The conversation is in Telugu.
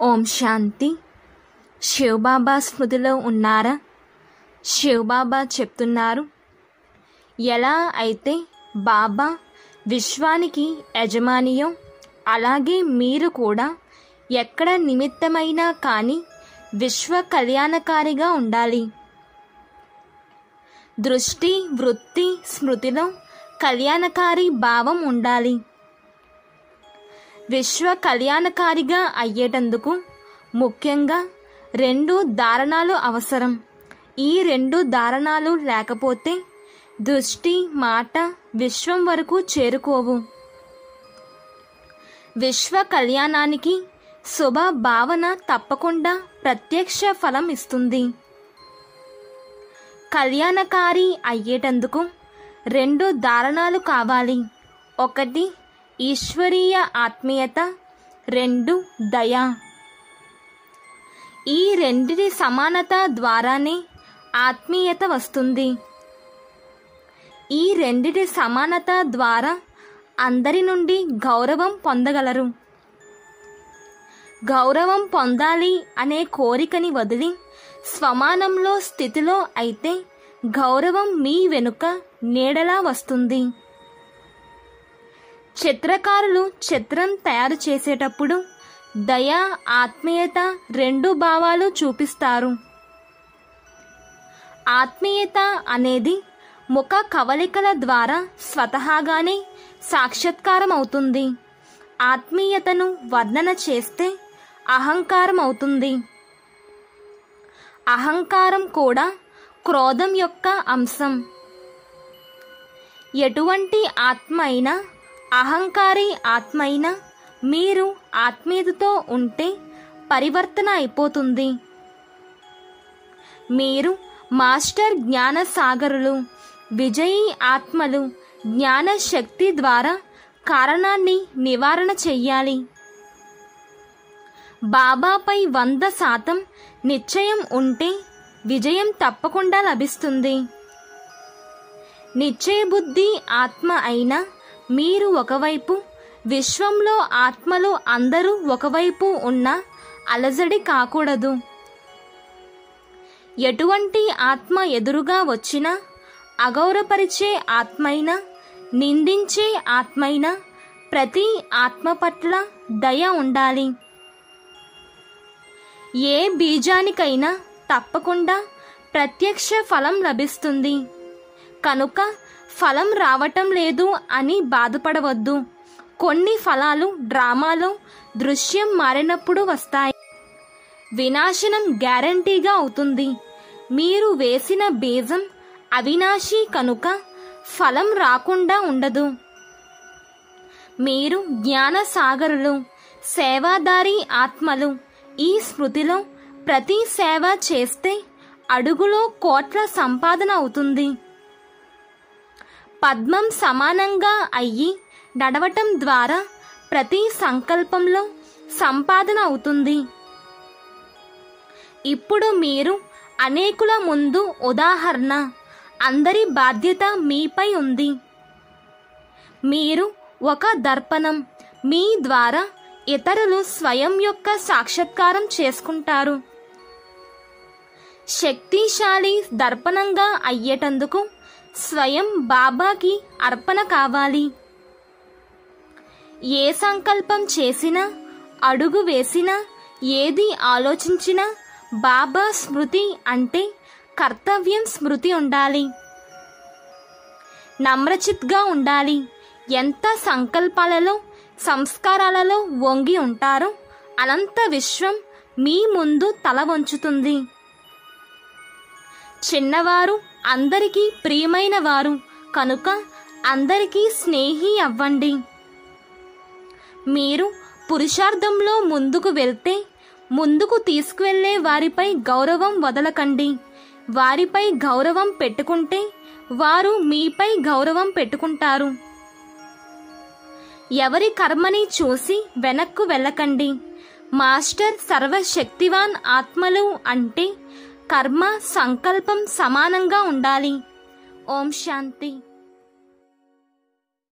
ఓం శాంతి శివబాబా స్మృతిలో ఉన్నారా శివబాబా చెప్తున్నారు ఎలా అయితే బాబా విశ్వానికి యజమానియో అలాగే మీరు కూడా ఎక్కడ నిమిత్తమైనా కానీ విశ్వ కళ్యాణకారిగా ఉండాలి దృష్టి వృత్తి స్మృతిలో కళ్యాణకారి భావం ఉండాలి విశ్వ కళ్యాణకారిగా అయ్యేటందుకు ముఖ్యంగా రెండు దారణాలు అవసరం ఈ రెండు దారణాలు లేకపోతే దృష్టి మాట విశ్వం వరకు చేరుకోవు విశ్వ కళ్యాణానికి శుభ భావన తప్పకుండా ప్రత్యక్ష ఫలం ఇస్తుంది కళ్యాణకారి అయ్యేటందుకు రెండు దారణాలు కావాలి ఒకటి ఈశ్వరీయ ఆత్మీయత రెండు దయ ఈ రెండిటి సమానత ద్వారానే ఆత్మీయత వస్తుంది ఈ రెండిటి సమానత ద్వారా అందరి నుండి గౌరవం పొందగలరు గౌరవం పొందాలి అనే కోరికని వదిలి స్వమానంలో స్థితిలో అయితే గౌరవం మీ వెనుక నీడలా వస్తుంది చిత్రకారులు చిత్రం తయారు చేసేటప్పుడు దయ ఆత్మీయత రెండు భావాలు చూపిస్తారు ఆత్మీయత అనేది ముఖ కవలికల ద్వారా స్వతహాగానే సాక్షాత్కారం అవుతుంది ఆత్మీయతను వర్ణన చేస్తే అహంకారం అవుతుంది అహంకారం కూడా క్రోధం యొక్క అంశం ఎటువంటి ఆత్మ అయినా అహంకారి ఆత్మ అయినా మీరు ఆత్మీయతతో ఉంటే పరివర్తన అయిపోతుంది మీరు మాస్టర్ జ్ఞాన సాగరులు విజయీ ఆత్మలు జ్ఞాన శక్తి ద్వారా కారణాన్ని నివారణ చెయ్యాలి బాబాపై వంద శాతం నిశ్చయం ఉంటే విజయం తప్పకుండా లభిస్తుంది నిశ్చయబుద్ధి ఆత్మ అయినా మీరు ఒకవైపు విశ్వంలో ఆత్మలు అందరూ ఒకవైపు ఉన్న అలజడి కాకూడదు ఎటువంటి ఆత్మ ఎదురుగా వచ్చినా అగౌరపరిచే ఆత్మైనా నిందించే ఆత్మైనా ప్రతి ఆత్మ పట్ల దయ ఉండాలి ఏ బీజానికైనా తప్పకుండా ప్రత్యక్ష ఫలం లభిస్తుంది కనుక ఫలం రావటం లేదు అని బాధపడవద్దు కొన్ని ఫలాలు డ్రామాలో దృశ్యం మారినప్పుడు వస్తాయి వినాశనం గ్యారంటీగా అవుతుంది మీరు వేసిన బీజం అవినాశి కనుక ఫలం రాకుండా ఉండదు మీరు జ్ఞాన సాగరులు సేవాదారి ఆత్మలు ఈ స్మృతిలో ప్రతి సేవ చేస్తే అడుగులో కోట్ల సంపాదన అవుతుంది పద్మం సమానంగా అయ్యి నడవటం ద్వారా ప్రతి సంకల్పంలో సంపాదన అవుతుంది ఇప్పుడు మీరు అనేకుల ముందు ఉదాహరణ అందరి బాధ్యత మీపై ఉంది మీరు ఒక దర్పణం మీ ద్వారా ఇతరులు స్వయం యొక్క సాక్షాత్కారం చేసుకుంటారు శక్తిశాలి దర్పణంగా అయ్యేటందుకు స్వయం బాబాకి అర్పణ కావాలి ఏ సంకల్పం చేసినా అడుగు వేసినా ఏది ఆలోచించినా బాబా స్మృతి అంటే కర్తవ్యం స్మృతి ఉండాలి నమ్రచిత్గా ఉండాలి ఎంత సంకల్పాలలో సంస్కారాలలో వంగి ఉంటారో అనంత విశ్వం మీ ముందు తల వంచుతుంది చిన్నవారు అందరికీ ప్రియమైన వారు కనుక అందరికీ స్నేహి అవ్వండి మీరు పురుషార్థంలో ముందుకు వెళ్తే ముందుకు తీసుకువెళ్లే వారిపై గౌరవం వదలకండి వారిపై గౌరవం పెట్టుకుంటే వారు మీపై గౌరవం పెట్టుకుంటారు ఎవరి కర్మని చూసి వెనక్కు వెళ్ళకండి మాస్టర్ సర్వశక్తివాన్ ఆత్మలు అంటే కర్మ సంకల్పం సమానంగా ఉండాలి ఓం శాంతి